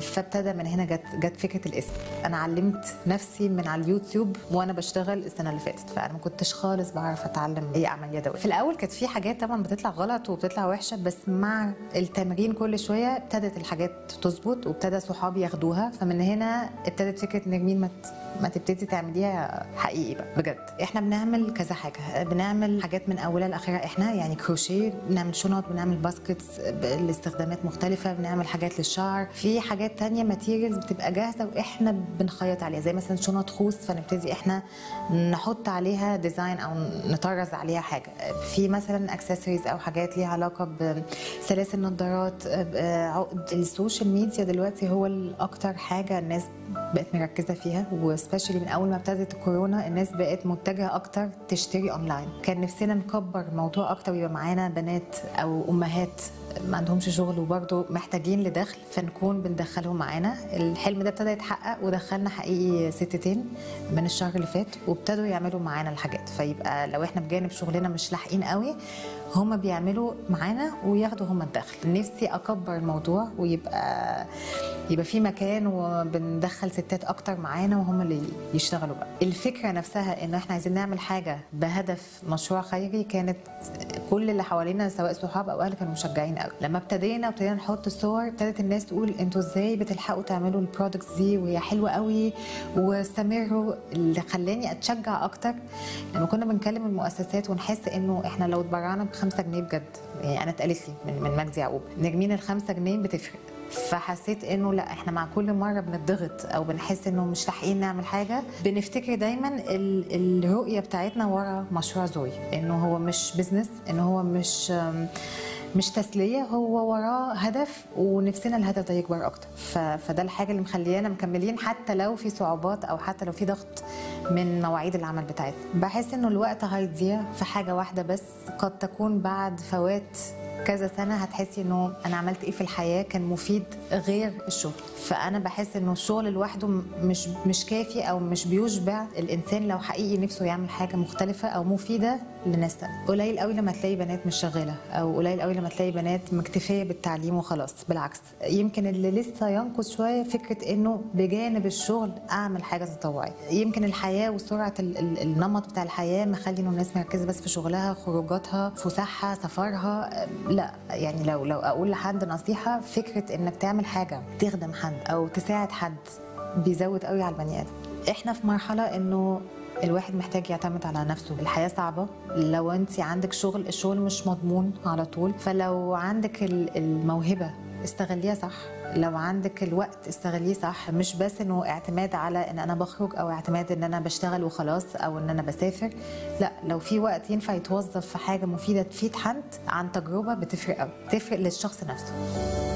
فابتدى من هنا جت جت فكره الاسم انا علمت نفسي من على اليوتيوب وانا بشتغل السنه اللي فاتت فانا ما كنتش خالص بعرف اتعلم اي اعمال يدويه في الاول كانت في حاجات طبعا بتطلع غلط وبتطلع وحشه بس مع التمرين كل شويه ابتدت الحاجات تظبط وابتدى صحابي ياخدوها فمن هنا ابتدت فكره نرمين ما ت- ما تبتدي تعمليها حقيقي بقى بجد احنا بنعمل كذا حاجه بنعمل حاجات من اولها لاخرها احنا يعني كروشيه بنعمل شنط بنعمل باسكتس لاستخدامات مختلفه بنعمل حاجات للشعر في حاجات تانية ماتيريالز بتبقى جاهزه واحنا بنخيط عليها زي مثلا شنط خوص فنبتدي احنا نحط عليها ديزاين او نطرز عليها حاجه في مثلا اكسسوارز او حاجات ليها علاقه بسلاسل نظارات عقد السوشيال ميديا دلوقتي هو الاكتر حاجه الناس بقت مركزه فيها وسبيشالي من اول ما ابتدت الكورونا الناس بقت متجهه اكتر تشتري اونلاين كان نفسنا نكبر الموضوع اكتر ويبقى معانا بنات او امهات ما عندهمش شغل وبرضه محتاجين لدخل فنكون بندخلهم معانا الحلم ده ابتدى يتحقق ودخلنا حقيقي ستتين من الشهر اللي فات وابتدوا يعملوا معانا الحاجات فيبقى لو احنا بجانب شغلنا مش لاحقين قوي هما بيعملوا معانا وياخدوا هما الدخل نفسي اكبر الموضوع ويبقى يبقى في مكان وبندخل ستات اكتر معانا وهم اللي يشتغلوا بقى الفكره نفسها ان احنا عايزين نعمل حاجه بهدف مشروع خيري كانت كل اللي حوالينا سواء صحاب او اهل كانوا مشجعين قوي لما ابتدينا وابتدينا نحط الصور ابتدت الناس تقول انتوا ازاي بتلحقوا تعملوا البرودكتس دي وهي حلوه قوي واستمروا اللي خلاني اتشجع اكتر لما كنا بنكلم المؤسسات ونحس انه احنا لو اتبرعنا بخمسة جنيه بجد يعني انا اتقالت لي من, من مجدي يعقوب نرمين الخمسة جنيه بتفرق فحسيت انه لا احنا مع كل مره بنضغط او بنحس انه مش لاحقين نعمل حاجه بنفتكر دايما ال- الرؤيه بتاعتنا ورا مشروع زوي انه هو مش بزنس انه هو مش مش تسليه هو وراه هدف ونفسنا الهدف ده يكبر اكتر ف... فده الحاجه اللي مخليانا مكملين حتى لو في صعوبات او حتى لو في ضغط من مواعيد العمل بتاعتنا بحس انه الوقت هيضيع في حاجه واحده بس قد تكون بعد فوات كذا سنه هتحسي انه انا عملت ايه في الحياه كان مفيد غير الشغل فانا بحس انه الشغل لوحده مش مش كافي او مش بيشبع الانسان لو حقيقي نفسه يعمل حاجه مختلفه او مفيده لناس تانية قليل قوي لما تلاقي بنات مش شغاله او قليل قوي لما تلاقي بنات مكتفيه بالتعليم وخلاص بالعكس يمكن اللي لسه ينقص شويه فكره انه بجانب الشغل اعمل حاجه تطوعيه يمكن الحياه وسرعه ال- ال- النمط بتاع الحياه مخلي انه الناس مركزه بس في شغلها خروجاتها فسحها سفرها لا يعني لو لو اقول لحد نصيحه فكره انك تعمل حاجه تخدم حد او تساعد حد بيزود قوي على البني ادم احنا في مرحله انه الواحد محتاج يعتمد على نفسه الحياة صعبة لو انت عندك شغل الشغل مش مضمون على طول فلو عندك ال- الموهبة استغليها صح لو عندك الوقت استغليه صح مش بس انه اعتماد على ان انا بخرج او اعتماد ان انا بشتغل وخلاص او ان انا بسافر لا لو في وقت ينفع يتوظف في حاجه مفيده تفيد حد عن تجربه بتفرق قوي تفرق للشخص نفسه